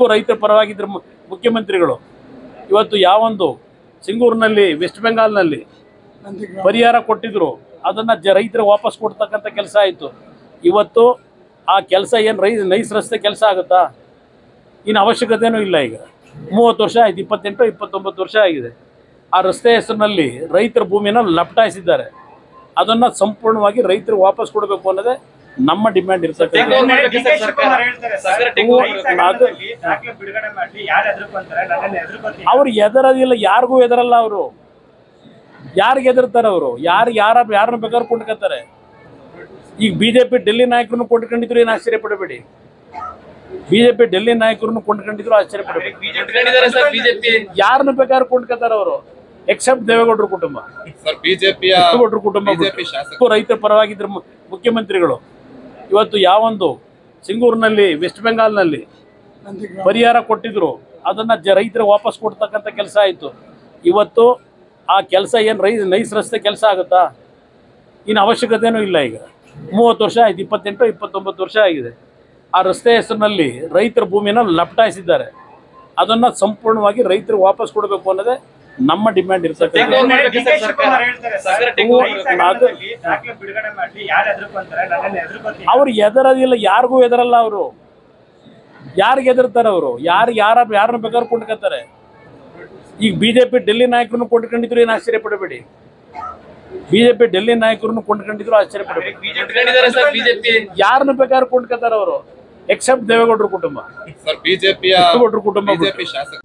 ರೈತರ ಪರವಾಗಿದ್ದರು ಮು- ಮುಖ್ಯಮಂತ್ರಿಗಳು ಇವತ್ತು ಯಾವೊಂದು ಸಿಂಗೂರಿನಲ್ಲಿ ವೆಸ್ಟ್ ಬೆಂಗಾಲ್ನಲ್ಲಿ ಪರಿಹಾರ ಕೊಟ್ಟಿದ್ರು ಅದನ್ನು ಜ ರೈತರಿಗೆ ವಾಪಸ್ ಕೊಡ್ತಕ್ಕಂಥ ಕೆಲಸ ಆಯಿತು ಇವತ್ತು ಆ ಕೆಲಸ ಏನು ರೈ ನೈಸ್ ರಸ್ತೆ ಕೆಲಸ ಆಗುತ್ತಾ ಇನ್ನು ಅವಶ್ಯಕತೆನೂ ಇಲ್ಲ ಈಗ ಮೂವತ್ತು ವರ್ಷ ಆಯ್ತು ಇಪ್ಪತ್ತೆಂಟು ಇಪ್ಪತ್ತೊಂಬತ್ತು ವರ್ಷ ಆಗಿದೆ ಆ ರಸ್ತೆ ಹೆಸರಿನಲ್ಲಿ ರೈತರ ಭೂಮಿನ ಲಪಟಾಯಿಸಿದ್ದಾರೆ ಅದನ್ನು ಸಂಪೂರ್ಣವಾಗಿ ರೈತರಿಗೆ ವಾಪಸ್ ಕೊಡಬೇಕು ಅನ್ನೋದೇ ನಮ್ಮ ಡಿಮ್ಯಾಂಡ್ ಇರ್ತಕ್ಕಂಥ ಡಿ ಕೆ ಶಿವಕುಮಾರ್ ಹೇಳ್ತಾರೆ ಸರ್, ತೆಗೆದು ರೈತ ಸಂಘದಲ್ಲಿ ದಾಖಲೆ ಬಿಡುಗಡೆ ಮಾಡ್ಲಿ ಯಾರು ಎದುರ್ಕೊಂತಾರೆ ನನ್ನನ್ನು ಎದುರ್ಕೊತೀನಿ ಅವ್ರು ಎದರೋದಿಲ್ಲ ಯಾರಿಗೂ ಎದರಲ್ಲ ಅವರು ಯಾರಿಗೆ ಎದುರ್ತಾರೆ ಅವರು ಯಾರು ಯಾರ ಯಾರನ್ನ ಬೇಕಾದ್ರೂ ಕೊಂಡ್ಕೊತಾರೆ ಈಗ ಬಿಜೆಪಿ ಡೆಲ್ಲಿ ನಾಯಕರನ್ನು ಕೊಂಡ್ಕೊಂಡಿದ್ರು ಏನು ಆಶ್ಚರ್ಯ ಪಡಬೇಡಿ ಬಿಜೆಪಿ ಡೆಲ್ಲಿ ನಾಯಕರನ್ನು ಕೊಂಡ್ಕೊಂಡಿದ್ರು ಆಶ್ಚರ್ಯ ಪಡಬೇಡಿ ಇಟ್ಕೊಂಡಿದ್ದಾರೆ ಸರ್ ಬಿಜೆಪಿ ಯಾರನ್ನ ಬೇಕಾದ್ರೂ ಕೊಂಡ್ಕೊತಾರೆ ಅವರು ಎಕ್ಸೆಪ್ಟ್ ದೇವೇಗೌಡರ ಕುಟುಂಬ ಸರ್ ಬಿಜೆಪಿಯ ದೇವೇಗೌಡರ ಕುಟುಂಬ ಬಿಜೆಪಿ ಬಿಟ್ಟು. ಶಾಸಕ ರೈತರ ಪರವಾಗಿದ್ದರು ಮು- ಮುಖ್ಯಮಂತ್ರಿಗಳು ಇವತ್ತು ಯಾವೊಂದು ಸಿಂಗೂರಿನಲ್ಲಿ ವೆಸ್ಟ್ ಬೆಂಗಾಲ್ನಲ್ಲಿ ಪರಿಹಾರ ಕೊಟ್ಟಿದ್ರು ಅದನ್ನು ಜ ರೈತರಿಗೆ ವಾಪಸ್ ಕೊಡ್ತಕ್ಕಂಥ ಕೆಲಸ ಆಯಿತು ಇವತ್ತು ಆ ಕೆಲಸ ಏನು ರೈ ನೈಸ್ ರಸ್ತೆ ಕೆಲಸ ಆಗುತ್ತಾ ಇನ್ನು ಅವಶ್ಯಕತೆನೂ ಇಲ್ಲ ಈಗ ಮೂವತ್ತು ವರ್ಷ ಆಯ್ತು ಇಪ್ಪತ್ತೆಂಟು ಇಪ್ಪತ್ತೊಂಬತ್ತು ವರ್ಷ ಆಗಿದೆ ಆ ರಸ್ತೆ ಹೆಸರಿನಲ್ಲಿ ರೈತರ ಭೂಮಿನ ಲಪಟಾಯಿಸಿದ್ದಾರೆ ಅದನ್ನು ಸಂಪೂರ್ಣವಾಗಿ ರೈತರಿಗೆ ವಾಪಸ್ ಕೊಡಬೇಕು ಅನ್ನೋದೇ ನಮ್ಮ ಡಿಮ್ಯಾಂಡ್ ಇರ್ತಕ್ಕಂಥ ಡಿ ಕೆ ಶಿವಕುಮಾರ್ ಹೇಳ್ತಾರೆ ಸರ್, ಸರ್ಕಾರ ರೈತ ಸಂಘದಲ್ಲಿ ದಾಖಲೆ ಬಿಡುಗಡೆ ಮಾಡ್ಲಿ ಯಾರು ಎದುರ್ಕೊಂತಾರೆ ನನ್ನನ್ನು ಎದುರ್ಕೊತೀನಿ ಅವ್ರು ಎದರೋದಿಲ್ಲ ಯಾರಿಗೂ ಎದರಲ್ಲ ಅವರು ಯಾರಿಗೆ ಎದುರ್ತಾರೆ ಅವರು ಯಾರು ಯಾರ ಯಾರನ್ನ ಬೇಕಾದ್ರೂ ಕೊಂಡ್ಕೊತಾರೆ ಈಗ ಬಿಜೆಪಿ ಡೆಲ್ಲಿ ನಾಯಕರನ್ನು ಕೊಂಡ್ಕೊಂಡಿದ್ರು ಏನು ಆಶ್ಚರ್ಯ ಪಡಬೇಡಿ ಬಿಜೆಪಿ ಡೆಲ್ಲಿ ನಾಯಕರನ್ನು ಕೊಂಡ್ಕೊಂಡಿದ್ರು ಆಶ್ಚರ್ಯ ಪಡಬೇಡಿ ಇಟ್ಕೊಂಡಿದ್ದಾರೆ ಸರ್ ಬಿಜೆಪಿ ಯಾರನ್ನ ಬೇಕಾದ್ರೂ ಕೊಂಡ್ಕೊತಾರೆ ಅವರು ಎಕ್ಸೆಪ್ಟ್ ದೇವೇಗೌಡರ ಕುಟುಂಬ ಸರ್ ಬಿಜೆಪಿಯ ದೇವೇಗೌಡರ ಕುಟುಂಬ ಬಿಟ್ಟು. ಬಿಜೆಪಿ ಶಾಸಕ